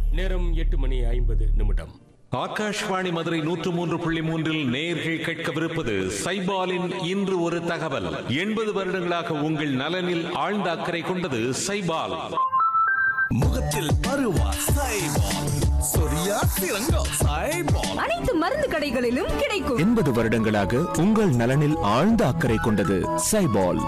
நேரம் எட்டு மணி ஐம்பது நிமிடம் ஆகாஷ்வாணி மதுரை நூற்று மூன்று புள்ளி மூன்றில் நேர்கள் கேட்கவிருப்பது சைபாலின் இன்று ஒரு தகவல் எண்பது வருடங்களாக உங்கள் நலனில் ஆழ்ந்த அக்கறை கொண்டது சைபால் முகத்தில் பருவா சைபால் சொரியா சிறங்கோ சைபால் அனைத்து மருந்து கடைகளிலும் கிடைக்கும் எண்பது வருடங்களாக உங்கள் நலனில் ஆழ்ந்த அக்கறை கொண்டது சைபால்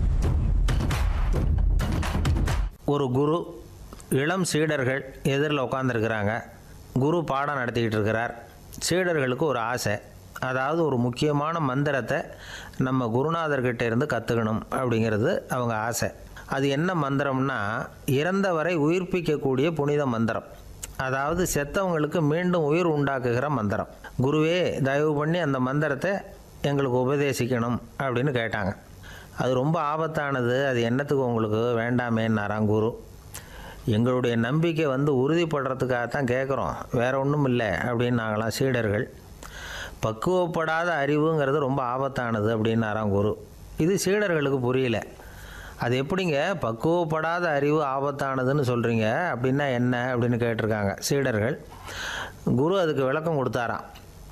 ஒரு குரு இளம் சீடர்கள் எதிரில் உட்காந்துருக்கிறாங்க குரு பாடம் நடத்திக்கிட்டு இருக்கிறார் சீடர்களுக்கு ஒரு ஆசை அதாவது ஒரு முக்கியமான மந்திரத்தை நம்ம குருநாதர்கிட்ட இருந்து கற்றுக்கணும் அப்படிங்கிறது அவங்க ஆசை அது என்ன மந்திரம்னா இறந்தவரை உயிர்ப்பிக்கக்கூடிய புனித மந்திரம் அதாவது செத்தவங்களுக்கு மீண்டும் உயிர் உண்டாக்குகிற மந்திரம் குருவே தயவு பண்ணி அந்த மந்திரத்தை எங்களுக்கு உபதேசிக்கணும் அப்படின்னு கேட்டாங்க அது ரொம்ப ஆபத்தானது அது என்னத்துக்கு உங்களுக்கு வேண்டாமேன்னாராம் குரு எங்களுடைய நம்பிக்கை வந்து உறுதிப்படுறதுக்காக தான் கேட்குறோம் வேற ஒன்றும் இல்லை அப்படின்னாங்களாம் சீடர்கள் பக்குவப்படாத அறிவுங்கிறது ரொம்ப ஆபத்தானது அப்படின்னாராம் குரு இது சீடர்களுக்கு புரியல அது எப்படிங்க பக்குவப்படாத அறிவு ஆபத்தானதுன்னு சொல்கிறீங்க அப்படின்னா என்ன அப்படின்னு கேட்டிருக்காங்க சீடர்கள் குரு அதுக்கு விளக்கம் கொடுத்தாராம்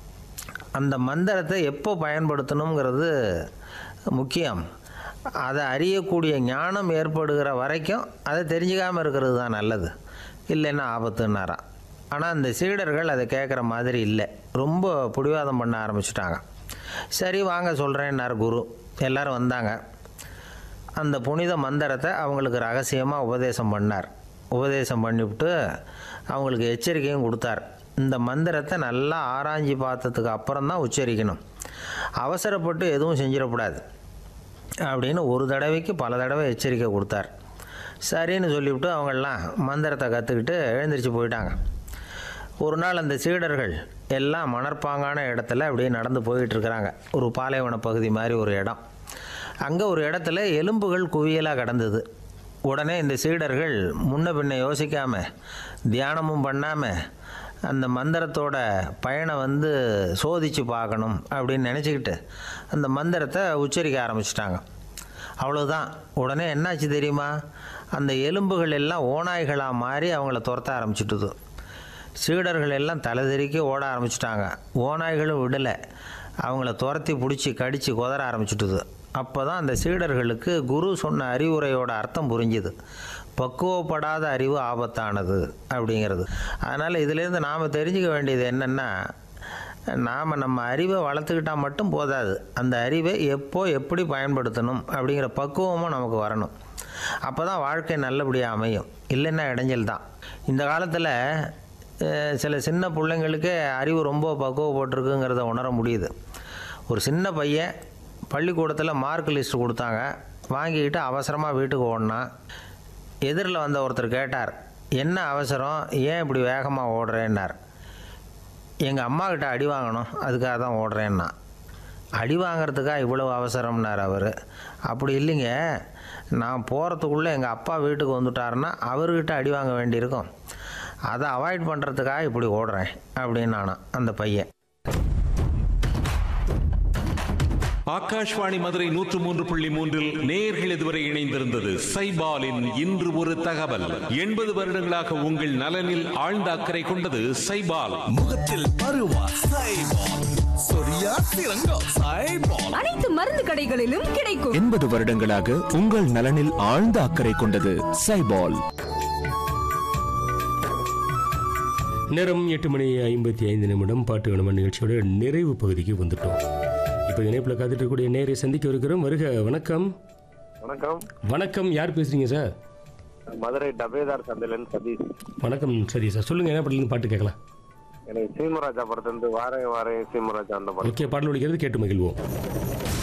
அந்த மந்திரத்தை எப்போ பயன்படுத்தணுங்கிறது முக்கியம் அதை அறியக்கூடிய ஞானம் ஏற்படுகிற வரைக்கும் அதை தெரிஞ்சுக்காமல் இருக்கிறது தான் நல்லது இல்லைன்னா ஆபத்துன்னாராம் ஆனால் அந்த சீடர்கள் அதை கேட்குற மாதிரி இல்லை ரொம்ப பிடிவாதம் பண்ண ஆரம்பிச்சிட்டாங்க சரி வாங்க சொல்கிறேன்னார் குரு எல்லாரும் வந்தாங்க அந்த புனித மந்திரத்தை அவங்களுக்கு ரகசியமாக உபதேசம் பண்ணார் உபதேசம் பண்ணிவிட்டு அவங்களுக்கு எச்சரிக்கையும் கொடுத்தார் இந்த மந்திரத்தை நல்லா ஆராய்ஞ்சு பார்த்ததுக்கு அப்புறம் தான் உச்சரிக்கணும் அவசரப்பட்டு எதுவும் செஞ்சிடக்கூடாது அப்படின்னு ஒரு தடவைக்கு பல தடவை எச்சரிக்கை கொடுத்தார் சரின்னு சொல்லிவிட்டு அவங்கெல்லாம் மந்திரத்தை கற்றுக்கிட்டு எழுந்திரிச்சு போயிட்டாங்க ஒரு நாள் அந்த சீடர்கள் எல்லாம் மணற்பாங்கான இடத்துல அப்படியே நடந்து போயிட்டு இருக்கிறாங்க ஒரு பாலைவன பகுதி மாதிரி ஒரு இடம் அங்கே ஒரு இடத்துல எலும்புகள் குவியலாக கிடந்தது உடனே இந்த சீடர்கள் முன்ன பின்ன யோசிக்காமல் தியானமும் பண்ணாமல் அந்த மந்திரத்தோட பயனை வந்து சோதித்து பார்க்கணும் அப்படின்னு நினச்சிக்கிட்டு அந்த மந்திரத்தை உச்சரிக்க ஆரம்பிச்சிட்டாங்க அவ்வளோதான் உடனே என்னாச்சு தெரியுமா அந்த எலும்புகள் எல்லாம் ஓநாய்களாக மாறி அவங்கள துரத்த ஆரம்பிச்சிட்டுது சீடர்கள் எல்லாம் தலைதெறிக்க ஓட ஆரம்பிச்சிட்டாங்க ஓநாய்களும் விடலை அவங்கள துரத்தி பிடிச்சி கடித்து குதற ஆரம்பிச்சிட்டுது அப்போ தான் அந்த சீடர்களுக்கு குரு சொன்ன அறிவுரையோட அர்த்தம் புரிஞ்சுது பக்குவப்படாத அறிவு ஆபத்தானது அப்படிங்கிறது அதனால் இதிலேருந்து நாம் தெரிஞ்சுக்க வேண்டியது என்னென்னா நாம் நம்ம அறிவை வளர்த்துக்கிட்டால் மட்டும் போதாது அந்த அறிவை எப்போ எப்படி பயன்படுத்தணும் அப்படிங்கிற பக்குவமும் நமக்கு வரணும் அப்போ தான் வாழ்க்கை நல்லபடியாக அமையும் இல்லைன்னா இடைஞ்சல் தான் இந்த காலத்தில் அஹ், சில சின்ன பிள்ளைங்களுக்கே அறிவு ரொம்ப பக்குவப்பட்டிருக்குங்கிறத உணர முடியுது ஒரு சின்ன பையன் பள்ளிக்கூடத்தில் மார்க் லிஸ்ட் கொடுத்தாங்க வாங்கிக்கிட்டு அவசரமாக வீட்டுக்கு ஓடினான் எதிரில் வந்த ஒருத்தர் கேட்டார் என்ன அவசரம் ஏன் இப்படி வேகமாக ஓடுறேன்னார் எங்கள் அம்மா கிட்ட அடி வாங்கணும் அதுக்காக தான் ஓடுறேன்னா அடி வாங்குறதுக்கா இவ்வளவு அவசரம்னார் அவர் அப்படி இல்லைங்க நான் போகிறதுக்குள்ளே எங்கள் அப்பா வீட்டுக்கு வந்துட்டாருன்னா அவர்கிட்ட அடி வாங்க வேண்டியிருக்கும் அதை அவாய்ட் பண்ணுறதுக்காக இப்படி ஓடுறேன் அப்படின்னு நானா அந்த பையன் ஆகாஷ்வாணி மதுரை நூற்று மூன்று புள்ளி மூன்றில் நேர்கள் இதுவரை இணைந்திருந்தது சைபாலின் இன்று ஒரு தகவல் எண்பது வருடங்களாக உங்கள் நலனில் ஆழ்ந்த அக்கறை கொண்டது சைபால் முகத்தில் பருவா சைபால் சொரியா சிறங்கோ சைபால் அனைத்து மருந்து கடைகளிலும் கிடைக்கும் எண்பது வருடங்களாக உங்கள் நலனில் ஆழ்ந்த அக்கறை கொண்டது சைபால் நேரம் எட்டு மணி ஐம்பத்தி ஐந்து நிமிடம் பாட்டு வேணுமன் நிகழ்ச்சியோட நிறைவு பகுதிக்கு வந்துட்டோம் இப்போ இணைப்பில் காத்துட்டு இருக்கக்கூடிய நேரை சந்திக்க இருக்கிறோம் வருக வணக்கம் வணக்கம் வணக்கம் யார் பேசுறீங்க சார் மதுரை டபேதார் சந்தையிலேருந்து சதீஷ் வணக்கம் சரி சார் சொல்லுங்க என்ன பாட்டுலேருந்து பாட்டு கேட்கலாம் எனக்கு சீமராஜா படத்துலேருந்து வாரே வாரே சீமராஜா அந்த படம் ஓகே பாடல் ஒழிக்கிறது கேட்டு மகிழ்வோம்